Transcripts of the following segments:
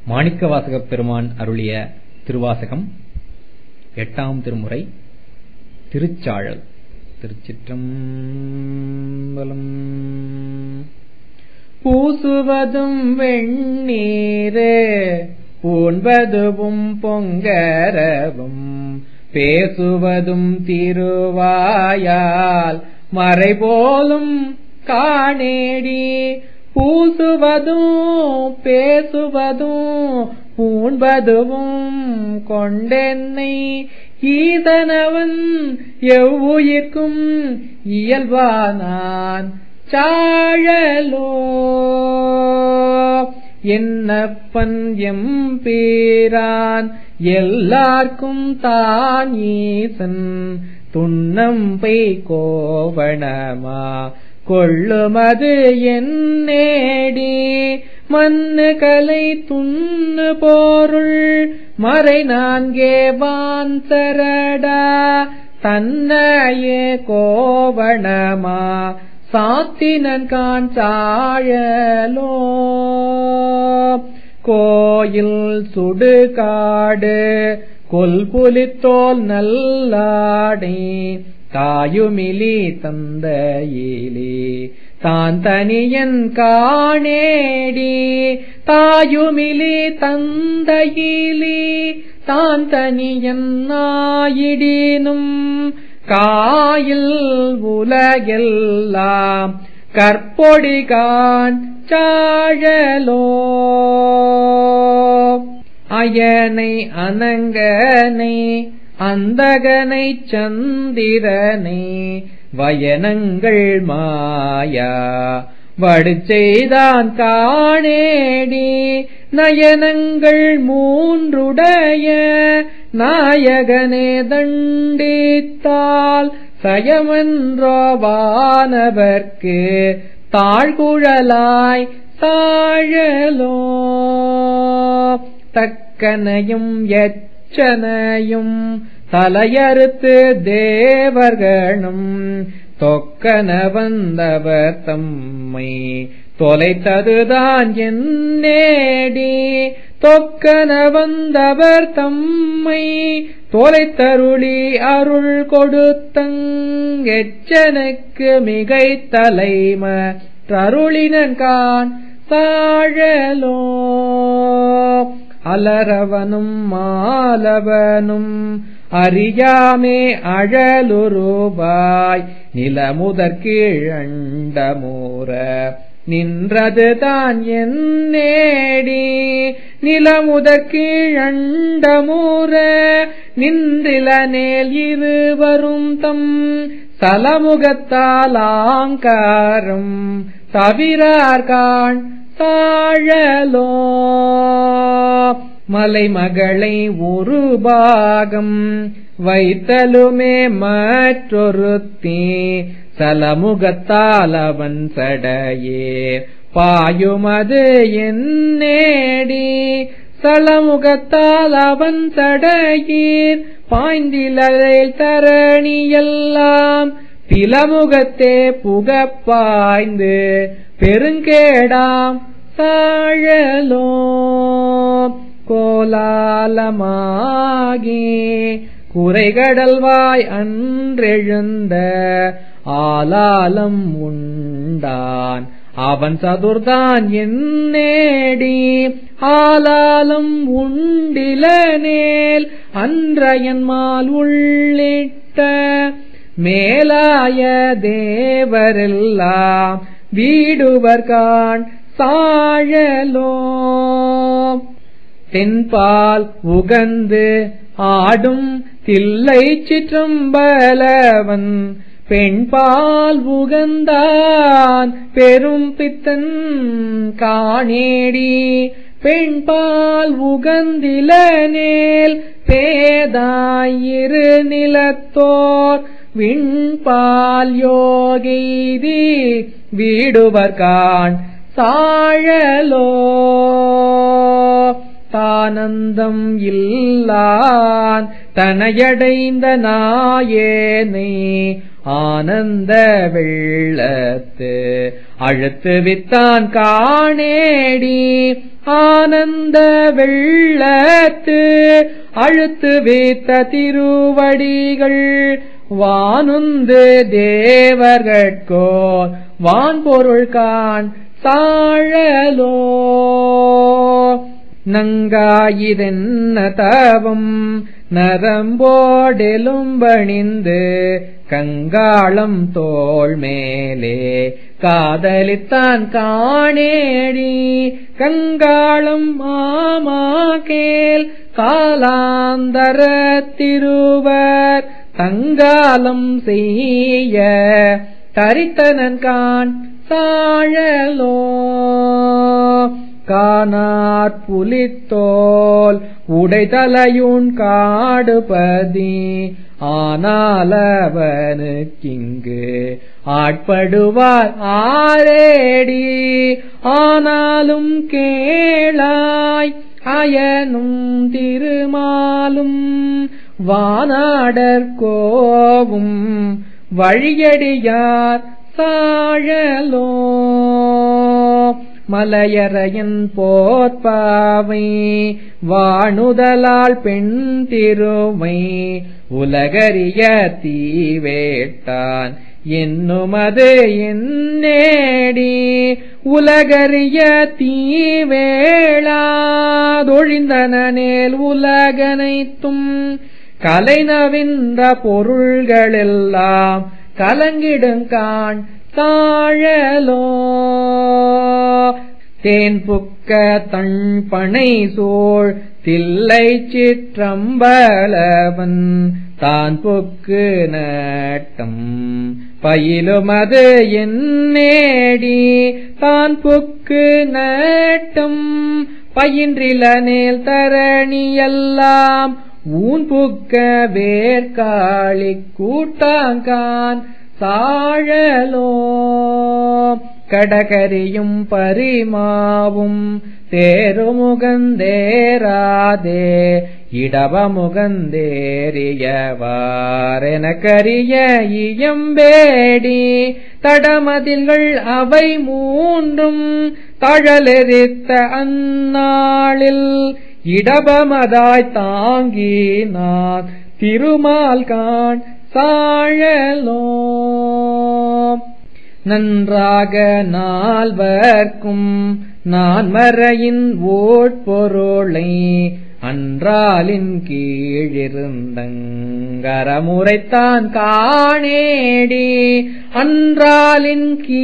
மாணிக்கவாசகப் பெருமான் அருளிய திருவாசகம் எட்டாம் திருமுறை திருச்சாழல் திருச்சிற்றம்பலம் பூசுவதும் வெண்ணீரு பூண்பதுவும் பொங்கரவும் பேசுவதும் திருவாயால் மறைபோலும் காணேடி பூசுவதும் பேசுவதும் பூண்பதுவும் கொண்டென்னை ஈதனவன் எவ்வுயிர்க்கும் இயல்பானான் சாழலோ என்னப்பன் எம்பீரான் எல்லார்க்கும் தான் ஈசன் துன்னம்பை கோவணமா கொள்ளுமது என்னேடி மண்ணு கலை துண்ணு போருள் மறை நான்கே வான் சரடா தன்னையே கோவணமா சாத்தினன் கான் சாழலோ கோயில் சுடுகாடு கொல்புலித்தோல் நல்லாடை தாயுமிலி தந்தையிலே தான் தனியன் காணேடி தாயுமிலி தந்தையிலே தான் தனியன் நாயிடினும் காயில் உலகெல்லாம் கற்பொடிகான் சாழலோ அயனை அனங்கனை அந்தகனை சந்திரனை வயனங்கள் மாயா வடு செய்தான் காணேடி நயனங்கள் மூன்றுடைய நாயகனே தண்டித்தால் சயமன்றோவானவர்க்கு தாழ்குழலாய் தாழலோ தக்கனையும் எச்சனையும் தலையறுத்து தேவர்களும் தொக்கன வந்தவர் தம்மை தொலைத்ததுதான் என்னேடி தொக்கன வந்தவர் தம்மை தொலைத்தருளி அருள் கொடுத்தங்கெச்சனுக்கு மிகை தலைம தருளினன் கான் சாழலோ அலரவனும் மாலவனும் அறியாமே அழலுருபாய் நிலமுதற் கீழண்டமூர நின்றதுதான் என்னேடி நிலமுதற் கீழண்டமூர நின்றிலனேல் இருவரும் தம் சலமுகத்தால் ஆங்காரம் தவிரார்கான் தாழலோ மலைமகளை ஒரு பாகம் வைத்தலுமே மற்றொருத்தே சலமுகத்தால் அவன் சடையே பாயுமது என்னேடி சலமுகத்தால் அவன் சடையீர் பாய்ந்திலில் தரணியெல்லாம் பிலமுகத்தே புகப்பாய்ந்து பெருங்கேடாம் சாழலோ கோலாலமாகி குறைகடல்வாய் அன்றெழுந்த ஆலாலம் உண்டான் அவன் சதுர்தான் என்னேடி ஆலாலம் உண்டிலனேல் அன்றையன்மால் உள்ளிட்ட மேலாய தேவரெல்லாம் வீடுவர்கான் சாழலோ தென்பால் உகந்து ஆடும் தில்லை சிற்றம்பலவன் பெண்பால் உகந்தான் பெரும் பித்தன் காணேடி பெண்பால் உகந்திலனேல் பேதாயிரு நிலத்தோர் விண்பால் யோகெய்தி வீடுவர்கான் சாழலோ தானந்தம் இல்லான் தனையடைந்த நாயேனை ஆனந்த வெள்ளத்து அழுத்து வித்தான் காணேடி ஆனந்த வெள்ளத்து அழுத்து வைத்த திருவடிகள் வானுந்து தேவர்கட்கோ வான்பொருள் கான் சாழலோ நங்காயிதென்ன தவம் நரம்போடெலும்பணிந்து கங்காளம் தோள் மேலே காதலித்தான் காணேடி கங்காளம் மாமா கேள் காலாந்தர திருவர் தங்காலம் செய்ய தரித்தனன் கான் சாழலோ காணார் புலித்தோல் உடைதலையுன் காடுபதி ஆனாலவனுக்கிங்கு ஆட்படுவார் ஆரேடி ஆனாலும் கேளாய் அயனும் திருமாலும் வானாடர் கோவும் வழியடியார் சாழலோ மலையறையன் போற்பாவை வாணுதலால் பெண் திருமை உலகறிய தீவேட்டான் என்னுமது என்னேடி உலகறிய தீவேளாதொழிந்தனேல் உலகனைத்தும் கலைநவிந்த பொருள்களெல்லாம் கலங்கிடுங்கான் தாழலோ தேன் புக்க தண்பனை சோழ் தில்லை சிற்றம்பலவன் தான் புக்கு நட்டம் பயிலுமது என்னேடி தான் புக்கு நட்டம் பயின்றிலனேல் தரணியெல்லாம் ஊன் புக்க வேர்காளி கூட்டாங்கான் சாழலோ கடகரியும் பரிமாவும் தேருமுகந்தேராதே இடவமுகந்தேறியவாரெனக்கரிய இயம்பேடி தடமதில்கள் அவை மூன்றும் தழலெரித்த அந்நாளில் இடபமதாய் தாங்கி நான் திருமால் கான் சாழலோ நன்றாக நால்வர்க்கும் நான் மறையின் ஓட்பொருளை அன்றாலின் கீழிருந்தங்கரமுறைத்தான் காணேடி அன்றாலின்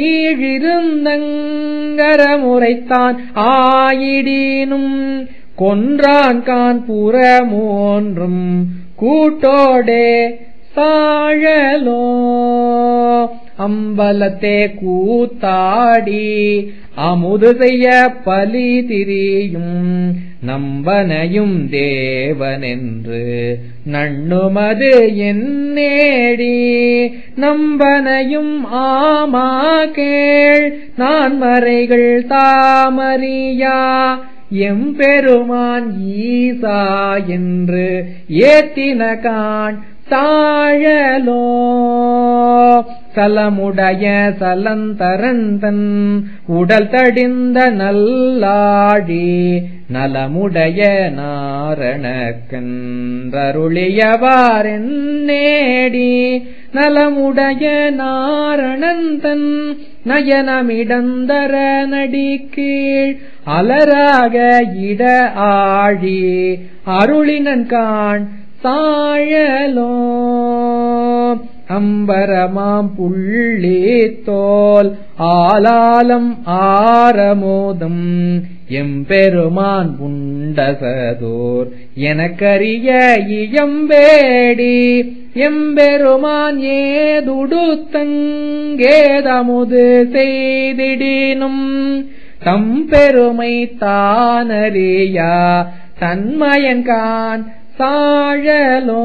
கீழிருந்தங்கரமுறைத்தான் ஆயிடினும் கொன்றான் கான் புறமோன்றும் கூட்டோடே சாழலோ அம்பலத்தே கூத்தாடி அமுது செய்ய பலி திரியும் நம்பனையும் தேவனென்று நண்ணுமது என்னேடி நம்பனையும் ஆமா கேள் நான் மறைகள் தாமரியா எம்பெருமான் ஈசா என்று ஏத்தினகான் தாழலோ சலமுடைய சலந்தரந்தன் உடல் தடிந்த நல்லாழி நலமுடைய நாரணக்கன்றருளியவாரென்னேடி நலமுடைய நாரணந்தன் நயனமிடந்தர நடிக்கீழ் அலராக இட ஆழி அருளினன் காண் சாழலோ அம்பரமாம் புள்ளி தோல் ஆலாலம் ஆரமோதம் எம்பெருமான் புண்டசதோர் எனக்கரிய இயம்பேடி எம்பெருமான் ஏதுடுத்தங்கேதமுது செய்திடினும் தம் பெருமை தானறியா தன்மயன்கான் சாழலோ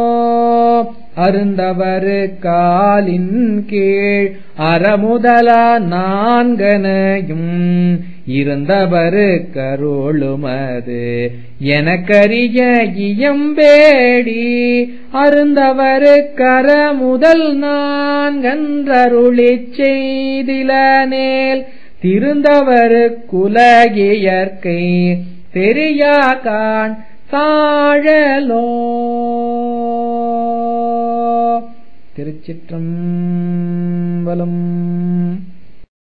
அருந்தவரு காலின் கீழ் அறமுதலா நான்கனையும் இருந்தவரு கருளுமது எனக்கரிய இயம்பேடி அருந்தவரு கர முதல் நான் கன்றருளிச் செய்திலனேல் திருந்தவரு குலகியற்கை தெரியாகான் சாழலோ திருச்சிற்றம்பலம்